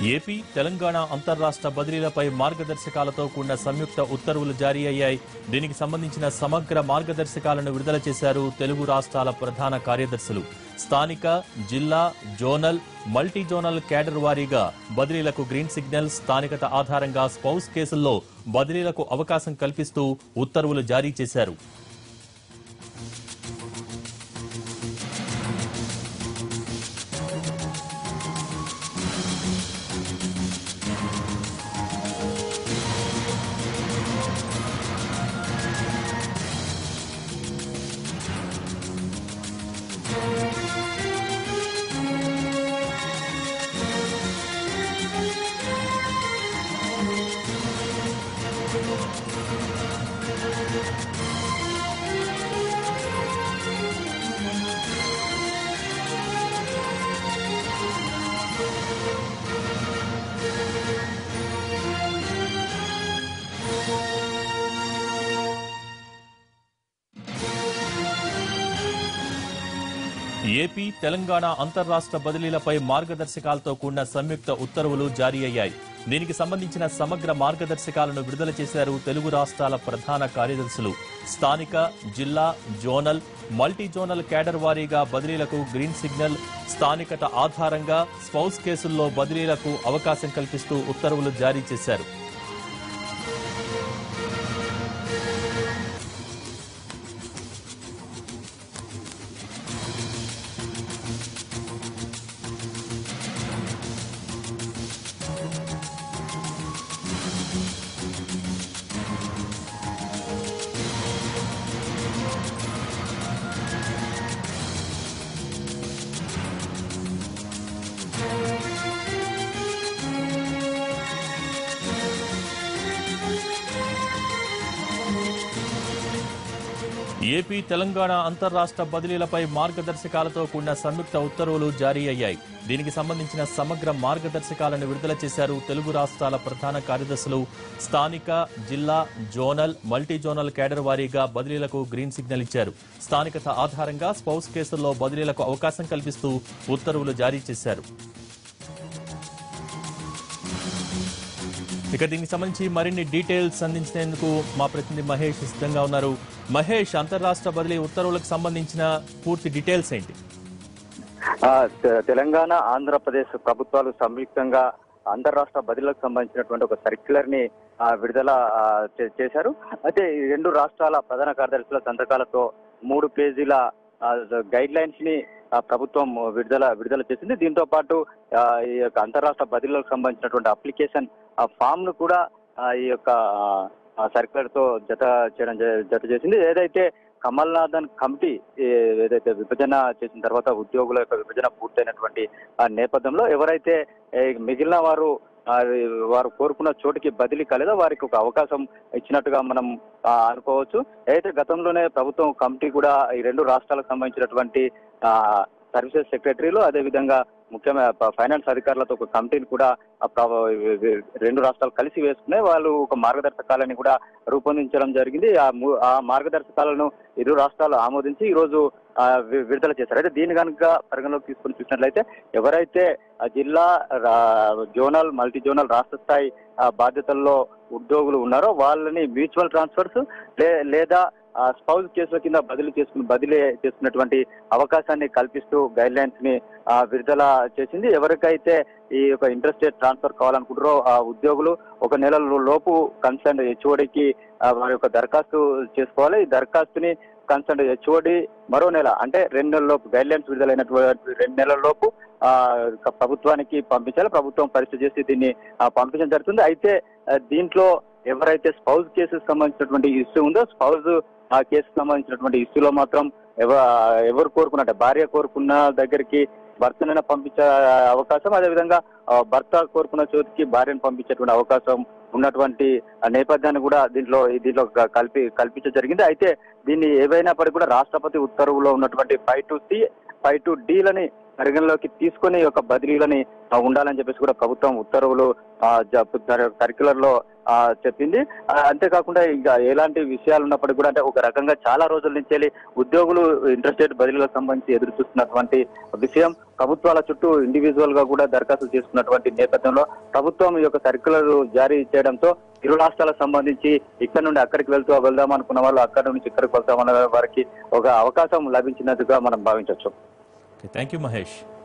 AP Telangana అంతర్రాష్ట్ర బదిలీలపై మార్గదర్శకాలతో కూడిన సంయుక్త ఉత్తర్వులు జారీ అయ్యాయి దీనికి సంబంధించిన సమగ్ర మార్గదర్శకాలను విడుదల చేశారు తెలుగు రాష్ట్రాల ప్రధాన కార్యదర్శులు స్థానిక జిల్లా జోనల్ మల్టీ జోనల్ క్యాడర్ వారీగా బదిలీలకు గ్రీన్ సిగ్నల్ స్థానికత ఆధారంగా స్పౌస్ కేసుల్లో బదిలీలకు అవకాశం కల్పిస్తూ ఉత్తర్వులు జారీ చేశారు ఏపీ తెలంగాణ అంతర్రాష్ట్ర బదిలీలపై మార్గదర్శకాలతో కూడిన సంయుక్త ఉత్తర్వులు జారీ అయ్యాయి దీనికి సంబంధించిన సమగ్ర మార్గదర్శకాలను విడుదల చేశారు తెలుగు రాష్ట్రాల ప్రధాన కార్యదర్శులు స్థానిక జిల్లా జోనల్ మల్టీ జోనల్ క్యాడర్ వారీగా బదిలీలకు గ్రీన్ సిగ్నల్ స్థానికత ఆధారంగా స్పౌస్ కేసుల్లో బదిలీలకు అవకాశం కల్పిస్తూ ఉత్తర్వులు జారీ చేశారు ఏపీ తెలంగాణ అంతర్రాష్ట్ర బదిలీలపై మార్గదర్శకాలతో కూడిన సంయుక్త ఉత్తర్వులు జారీ అయ్యాయి దీనికి సంబంధించిన సమగ్ర మార్గదర్శకాలను విడుదల చేశారు తెలుగు రాష్ట్రాల ప్రధాన కార్యదర్శులు స్థానిక జిల్లా జోనల్ మల్టీ జోనల్ కేడర్ వారీగా బదిలీలకు గ్రీన్ సిగ్నల్ ఇచ్చారు స్థానికత ఆధారంగా స్పౌస్ కేసుల్లో బదిలీలకు అవకాశం కల్పిస్తూ ఉత్తర్వులు జారీ చేశారు ఇక దీనికి సంబంధించి మరిన్ని డీటెయిల్స్ అందించేందుకు మా ప్రతినిధి మహేష్ సిద్ధంగా ఉన్నారు మహేష్ అంతర్రాష్ట్ర బదిలీ ఉత్తర్వులకు సంబంధించిన పూర్తి డీటెయిల్స్ ఏంటి ఆ, తె- తెలంగాణ ఆంధ్రప్రదేశ్ ప్రభుత్వాలు సంయుక్తంగా అంతర్రాష్ట్ర బదిలీలకు సంబంధించినటువంటి ఒక సర్క్యులర్ ని ఆ, విడుదల ఆ, చే- చేశారు అయితే ఈ రెండు రాష్ట్రాల ప్రధాన కార్యదర్శుల సంతకాలతో మూడు పేజీల గైడ్ లైన్స్ ని ఆ, ప్రభుత్వం విడుదల విడుదల చేసింది దీంతో పాటు ఆ, ఈ యొక్క అంతర్రాష్ట్ర బదిలీలకు సంబంధించినటువంటి అప్లికేషన్ ఆ ఫామ్ ను కూడా ఆ, ఈ యొక్క సర్క్యులర్ తో జత చేయడం జ- జత చేసింది ఏదైతే కమల్నాథన్ కమిటీ ఏ- ఏదైతే విభజన చేసిన తర్వాత ఉద్యోగుల యొక్క విభజన పూర్తయినటువంటి ఆ నేపథ్యంలో ఎవరైతే ఏ, మిగిలిన వారు ఆ, వారు కోరుకున్న చోటికి బదిలీ కాలేదో వారికి ఒక అవకాశం ఇచ్చినట్టుగా మనం ఆ, అనుకోవచ్చు అయితే గతంలోనే ప్రభుత్వం కమిటీ కూడా ఈ రెండు రాష్ట్రాలకు సంబంధించినటువంటి ఆ, సర్వీసెస్ సెక్రటరీలు అదేవిధంగా ముఖ్యమైన ప- ఫైనాన్స్ అధికారులతో ఒక కమిటీని కూడా ఆ ప్ర- రెండు రాష్ట్రాలు కలిసి వేసుకునే వాళ్ళు ఒక మార్గదర్శకాలని కూడా రూపొందించడం జరిగింది ఆ ము- ఆ మార్గదర్శకాలను ఇరు రాష్ట్రాలు ఆమోదించి ఈ రోజు ఆ, వి- విడుదల చేశారు అయితే దీని కనుక పరిగణలోకి తీసుకుని చూసినట్లయితే ఎవరైతే ఆ జిల్లా రా- జోనల్ మల్టీ జోనల్ రాష్ట్ర స్థాయి ఆ, బాధ్యతల్లో ఉద్యోగులు ఉన్నారో వాళ్ళని మ్యూచువల్ ట్రాన్స్ఫర్స్ లే- లేదా ఆ, స్పౌజ్ కేసుల కింద బదిలీ చేసుకుని బదిలీ చేసుకున్నటువంటి అవకాశాన్ని కల్పిస్తూ గైడ్ లైన్స్ ని ఆ, విడుదల చేసింది ఎవరికైతే ఈ యొక్క ఇంట్రెస్ట్ ట్రాన్స్ఫర్ కావాలనుకుంటారో ఆ ఉద్యోగులు ఒక నెల లోపు కన్సర్న్ హెచ్ఓడికి వారి యొక్క దరఖాస్తు చేసుకోవాలి ఈ దరఖాస్తుని కన్సర్న్ హెచ్ఓడి మరో నెల అంటే రెండు నెలల లోపు గైడ్ లైన్స్ విడుదలైనటువంటి రెండు నెలల లోపు ఆ, ఇక ప్రభుత్వానికి పంపించాలి ప్రభుత్వం పరీక్ష చేసి దీన్ని ఆ, పంపించడం జరుగుతుంది అయితే ఆ, దీంట్లో ఎవరైతే స్పౌజ్ కేసుకు సంబంధించినటువంటి ఇష్యూ ఉందో స్పౌజ్ ఆ కేసుకు సంబంధించినటువంటి ఇష్యూలో మాత్రం ఎవ ఎవరు కోరుకున్నట్టే భార్య కోరుకున్న దగ్గరికి భర్తనైనా పంపించే అవకాశం అదేవిధంగా ఆ, భర్త కోరుకున్న చోటికి భార్యను పంపించేటువంటి అవకాశం ఉన్నటువంటి ఆ నేపథ్యాన్ని కూడా దీంట్లో దీంట్లో క- కల్పి కల్పించడం జరిగింది అయితే దీన్ని ఏవైనప్పటికీ కూడా రాష్ట్రపతి ఉత్తర్వులో ఉన్నటువంటి five two C five two డీలని పరిగణలోకి తీసుకొని ఈ యొక్క బదిలీలని ఆ, ఉండాలని చెప్పేసి కూడా ప్రభుత్వం ఉత్తర్వులు సర్క్యులర్ లో ఆ, చెప్పింది ఆ, అంతేకాకుండా ఇంకా ఎలాంటి విషయాలు ఉన్నప్పటికీ కూడా అంటే ఒక రకంగా చాలా రోజుల నుంచి వెళ్ళి ఉద్యోగులు ఇంటర్స్టేట్ బదిలీలకు సంబంధించి ఎదురు చూస్తున్నటువంటి విషయం ప్రభుత్వాల చుట్టూ ఇండివిజువల్ గా కూడా దరఖాస్తు చేసుకున్నటువంటి నేపథ్యంలో ప్రభుత్వం ఈ యొక్క సర్క్యులర్ జారీ చేయడంతో ఇరు రాష్ట్రాలకు సంబంధించి ఇక్కడ నుండి అక్కడికి వెళ్తూ వెళ్దాం అనుకున్న వాళ్ళు అక్కడి నుంచి ఇక్కడికి వెళ్తామన్న వారికి ఒక అవకాశం లభించినట్టుగా మనం భావించవచ్చు థ్యాంక్ యూ మహేష్